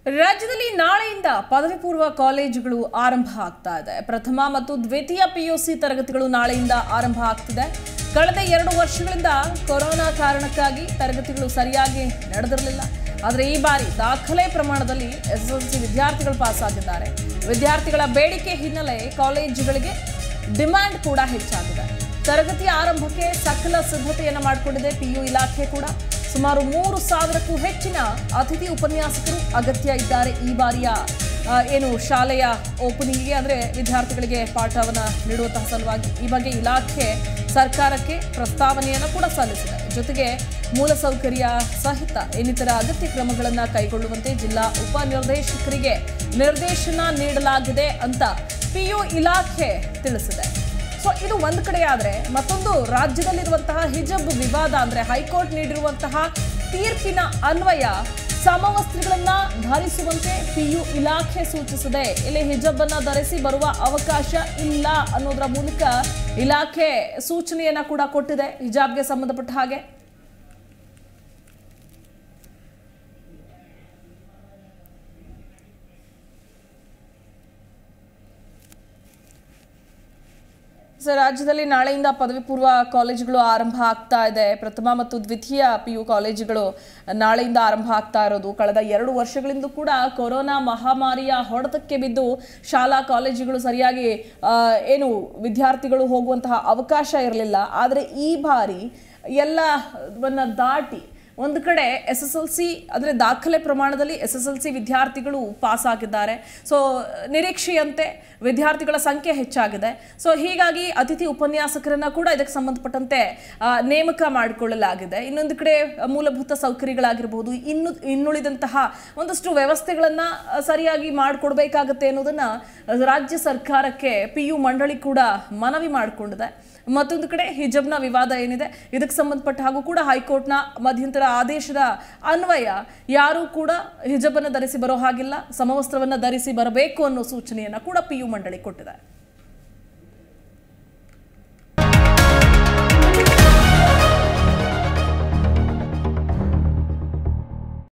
ರಾಜ್ಯದಲ್ಲಿ ನಾಳೆಯಿಂದ ಪದವಿ ಪೂರ್ವ ಕಾಲೇಜುಗಳು ಆರಂಭ ಆಗ್ತಾ ಇದೆ ಪ್ರಥಮ ಮತ್ತು ದ್ವಿತೀಯ ಪಿಯುಸಿ ತರಗತಿಗಳು ನಾಳೆಯಿಂದ ಆರಂಭ ಆಗ್ತಿದೆ ಕಳೆದ ಎರಡು ವರ್ಷಗಳಿಂದ ಕೊರೋನಾ ಕಾರಣಕ್ಕಾಗಿ ತರಗತಿಗಳು ಸರಿಯಾಗಿ ನಡೆದಿರಲಿಲ್ಲ ಆದರೆ ಈ ಬಾರಿ ದಾಖಲೆ ಪ್ರಮಾಣದಲ್ಲಿ ಎಸ್ಎಸ್ಎಲ್ಸಿ ವಿದ್ಯಾರ್ಥಿಗಳು ಪಾಸ್ ಆಗಿದ್ದಾರೆ ವಿದ್ಯಾರ್ಥಿಗಳ ಬೇಡಿಕೆ ಹಿನ್ನೆಲೆ ಕಾಲೇಜುಗಳಿಗೆ ಡಿಮ್ಯಾಂಡ್ ಕೂಡ ಹೆಚ್ಚಾಗಿದೆ ತರಗತಿ ಆರಂಭಕ್ಕೆ ಸಕಲ ಸಿದ್ಧತೆಯನ್ನು ಮಾಡಿಕೊಂಡಿದೆ ಪಿಯು ಇಲಾಖೆ ಕೂಡ ಸುಮಾರು ಮೂರು ಸಾವಿರಕ್ಕೂ ಹೆಚ್ಚಿನ ಅತಿಥಿ ಉಪನ್ಯಾಸಕರು ಅಗತ್ಯ ಇದ್ದಾರೆ ಈ ಬಾರಿಯ ಆ, ಏನು ಶಾಲೆಯ ಓಪನಿಂಗ್ಗೆ ಅಂದರೆ ವಿದ್ಯಾರ್ಥಿಗಳಿಗೆ ಪಾಠವನ್ನು ನೀಡುವಂತಹ ಸಲುವಾಗಿ ಈ ಬಗ್ಗೆ ಇಲಾಖೆ ಸರ್ಕಾರಕ್ಕೆ ಪ್ರಸ್ತಾವನೆಯನ್ನು ಕೂಡ ಸಲ್ಲಿಸಿದೆ ಜೊತೆಗೆ ಮೂಲಸೌಕರ್ಯ ಸಹಿತ ಇನ್ನಿತರ ಅಗತ್ಯ ಕ್ರಮಗಳನ್ನು ಕೈಗೊಳ್ಳುವಂತೆ ಜಿಲ್ಲಾ ಉಪನಿರ್ದೇಶಕರಿಗೆ ನಿರ್ದೇಶನ ನೀಡಲಾಗಿದೆ ಅಂತ ಪಿಯು ಇಲಾಖೆ ತಿಳಿಸಿದೆ ಸೊ ಇದು ಒಂದು ಕಡೆ ಆದರೆ ಮತ್ತೊಂದು ರಾಜ್ಯದಲ್ಲಿರುವಂತಹ ಹಿಜಬ್ ವಿವಾದ ಅಂದ್ರೆ ಹೈಕೋರ್ಟ್ ನೀಡಿರುವಂತಹ ತೀರ್ಪಿನ ಅನ್ವಯ ಸಮವಸ್ತ್ರಗಳನ್ನ ಧರಿಸುವಂತೆ ಪಿಯು ಇಲಾಖೆ ಸೂಚಿಸಿದೆ ಇಲ್ಲಿ ಹಿಜಬ್ ಅನ್ನ ಧರಿಸಿ ಬರುವ ಅವಕಾಶ ಇಲ್ಲ ಅನ್ನೋದರ ಮೂಲಕ ಇಲಾಖೆ ಸೂಚನೆಯನ್ನ ಕೂಡ ಕೊಟ್ಟಿದೆ ಹಿಜಾಬ್ಗೆ ಸಂಬಂಧಪಟ್ಟ ಹಾಗೆ ಸರ್ ರಾಜ್ಯದಲ್ಲಿ ನಾಳೆಯಿಂದ ಪದವಿ ಪೂರ್ವ ಕಾಲೇಜುಗಳು ಆರಂಭ ಆಗ್ತಾ ಇದೆ ಪ್ರಥಮ ಮತ್ತು ದ್ವಿತೀಯ ಪಿ ಯು ಕಾಲೇಜುಗಳು ನಾಳೆಯಿಂದ ಆರಂಭ ಆಗ್ತಾ ಇರೋದು ಕಳೆದ ಎರಡು ವರ್ಷಗಳಿಂದ ಕೂಡ ಕೊರೋನಾ ಮಹಾಮಾರಿಯ ಹೊಡೆತಕ್ಕೆ ಬಿದ್ದು ಶಾಲಾ ಕಾಲೇಜುಗಳು ಸರಿಯಾಗಿ ಆ, ಏನು ವಿದ್ಯಾರ್ಥಿಗಳು ಹೋಗುವಂತಹ ಅವಕಾಶ ಇರಲಿಲ್ಲ ಆದರೆ ಈ ಬಾರಿ ಎಲ್ಲವನ್ನ ದಾಟಿ ಒಂದು ಕಡೆ ಎಸ್ ಎಸ್ ಎಲ್ ಸಿ ಅಂದರೆ ದಾಖಲೆ ಪ್ರಮಾಣದಲ್ಲಿ ಎಸ್ ಎಸ್ ಎಲ್ ಸಿ ವಿದ್ಯಾರ್ಥಿಗಳು ಪಾಸ್ ಆಗಿದ್ದಾರೆ ಸೊ ನಿರೀಕ್ಷೆಯಂತೆ ವಿದ್ಯಾರ್ಥಿಗಳ ಸಂಖ್ಯೆ ಹೆಚ್ಚಾಗಿದೆ ಸೊ ಹೀಗಾಗಿ ಅತಿಥಿ ಉಪನ್ಯಾಸಕರನ್ನ ಕೂಡ ಇದಕ್ಕೆ ಸಂಬಂಧಪಟ್ಟಂತೆ ಆ, ನೇಮಕ ಮಾಡಿಕೊಳ್ಳಲಾಗಿದೆ ಇನ್ನೊಂದು ಕಡೆ ಮೂಲಭೂತ ಸೌಕರ್ಯಗಳಾಗಿರ್ಬೋದು ಇನ್ನು ಇನ್ನುಳಿದಂತಹ ಒಂದಷ್ಟು ವ್ಯವಸ್ಥೆಗಳನ್ನು ಸರಿಯಾಗಿ ಮಾಡಿಕೊಡ್ಬೇಕಾಗತ್ತೆ ಅನ್ನೋದನ್ನ ರಾಜ್ಯ ಸರ್ಕಾರಕ್ಕೆ ಪಿ ಯು ಮಂಡಳಿ ಕೂಡ ಮನವಿ ಮಾಡಿಕೊಂಡಿದೆ ಮತ್ತೊಂದು ಕಡೆ ಹಿಜಬ್ನ ವಿವಾದ ಏನಿದೆ ಇದಕ್ಕೆ ಸಂಬಂಧಪಟ್ಟ ಹಾಗೂ ಕೂಡ ಹೈಕೋರ್ಟ್ನ ಮಧ್ಯಂತರ ಆದೇಶದ ಅನ್ವಯ ಯಾರೂ ಕೂಡ ಹಿಜಬನ್ನು ಧರಿಸಿ ಬರೋ ಹಾಗಿಲ್ಲ ಸಮವಸ್ತ್ರವನ್ನು ಧರಿಸಿ ಬರಬೇಕು ಅನ್ನೋ ಸೂಚನೆಯನ್ನ ಕೂಡ ಪಿ ಯು ಮಂಡಳಿ ಕೊಟ್ಟಿದೆ